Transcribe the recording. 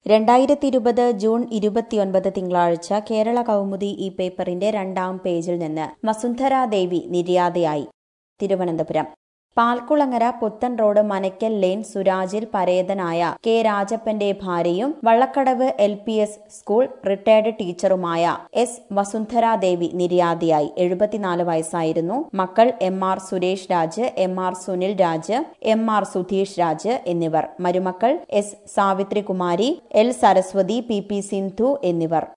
രണ്ടായിരത്തി ഇരുപത് ജൂൺ ഇരുപത്തിയൊൻപത് തിങ്കളാഴ്ച കേരള കൗമുദി ഈ പേപ്പറിന്റെ രണ്ടാം പേജിൽ നിന്ന് വസുന്ധര ദേവി നിര്യാതയായി തിരുവനന്തപുരം പാൽക്കുളങ്ങര പുത്തൻ റോഡ് മനയ്ക്കൽ ലെയ്ൻ സുരാജിൽ പരേതനായ കെ രാജപ്പന്റെ ഭാര്യയും Vallakkadavu L P S school retired ടീച്ചറുമായ എസ് വസുന്ധര ദേവി നിര്യാതയായി എഴുപത്തിനാല് വയസ്സായിരുന്നു മക്കൾ M R Suresh Raj M R Sunil Raj M R Sudheesh Raj എന്നിവർ മരുമക്കൾ S Savithrikumari L Saraswathi P P Sindhu എന്നിവർ